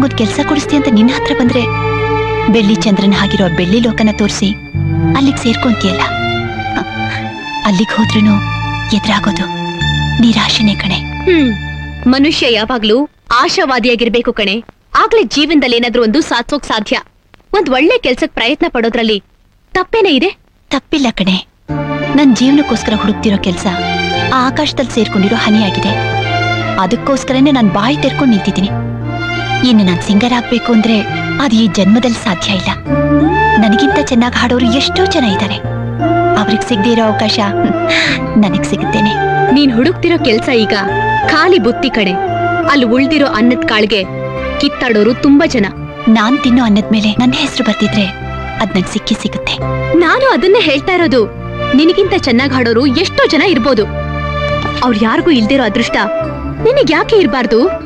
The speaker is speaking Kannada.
ನಂಗೊಂದು ಕೆಲಸ ಕೊಡಿಸ್ತಿ ಅಂತ ನಿನ್ನ ಹತ್ರ ಬಂದ್ರೆ ಬೆಳ್ಳಿ ಚಂದ್ರನ್ ಆಗಿರೋ ಬೆಳ್ಳಿ ಲೋಕನ ತೋರಿಸಿ ಅಲ್ಲಿಗೆ ಸೇರ್ಕೊಂತೀಯಲ್ಲ ಅಲ್ಲಿಗೆ ಹೋದ್ರೂ ಎದುರಾಗೋದು ನಿರಾಶೆನೆ ಕಣೆ ಹ್ಮ್ ಮನುಷ್ಯ ಯಾವಾಗ್ಲೂ ಆಶಾವಾದಿಯಾಗಿರ್ಬೇಕು ಕಣೆ ಆಗ್ಲೇ ಜೀವನದಲ್ಲಿ ಏನಾದ್ರೂ ಒಂದು ಸಾಧಿಸೋಕ್ ಸಾಧ್ಯ ಒಂದ್ ಒಳ್ಳೆ ಕೆಲ್ಸಕ್ ಪ್ರಯತ್ನ ಪಡೋದ್ರಲ್ಲಿ ತಪ್ಪೇನೇ ಇದೆ ತಪ್ಪಿಲ್ಲ ಕಣೆ ನನ್ ಜೀವನಕ್ಕೋಸ್ಕರ ಹುಡುಕ್ತಿರೋ ಕೆಲಸ ಆ ಆಕಾಶದಲ್ಲಿ ಸೇರ್ಕೊಂಡಿರೋ ಹನಿಯಾಗಿದೆ ಅದಕ್ಕೋಸ್ಕರನೇ ನಾನು ಬಾಯಿ ತೆರ್ಕೊಂಡು ನಿಂತಿದ್ದೀನಿ ಇನ್ನು ನಾನು ಸಿಂಗರ್ ಆಗ್ಬೇಕು ಅಂದ್ರೆ ಅದು ಈ ಜನ್ಮದಲ್ಲಿ ಸಾಧ್ಯ ಇಲ್ಲ ನನಗಿಂತ ಚೆನ್ನಾಗಿ ಹಾಡೋರು ಎಷ್ಟೋ ಜನ ಇದ್ದಾರೆ ಅವ್ರಿಗೆ ಸಿಗದೇ ಇರೋ ಅವಕಾಶ ನನಗ್ ಸಿಗುತ್ತೇನೆ ನೀನ್ ಹುಡುಕ್ತಿರೋ ಕೆಲ್ಸ ಈಗ ಖಾಲಿ ಬುತ್ತಿ ಕಣೆ ಅಲ್ಲಿ ಉಳ್ದಿರೋ ಅನ್ನದ್ ಕಾಳ್ಗೆ ಕಿತ್ತಾಡೋರು ತುಂಬಾ ಜನ ನಾನ್ ತಿನ್ನೋ ಅನ್ನದ ಮೇಲೆ ನನ್ನ ಹೆಸರು ಬರ್ತಿದ್ರೆ ಅದ್ ನಂಗೆ ಸಿಕ್ಕಿ ಸಿಗುತ್ತೆ ನಾನು ಅದನ್ನೇ ಹೇಳ್ತಾ ಇರೋದು ನಿನಗಿಂತ ಚೆನ್ನಾಗ್ ಹಾಡೋರು ಎಷ್ಟೋ ಜನ ಇರ್ಬೋದು ಅವ್ರು ಯಾರಿಗೂ ಇಲ್ದಿರೋ ಅದೃಷ್ಟ ನಿನಗ್ ಯಾಕೆ ಇರ್ಬಾರ್ದು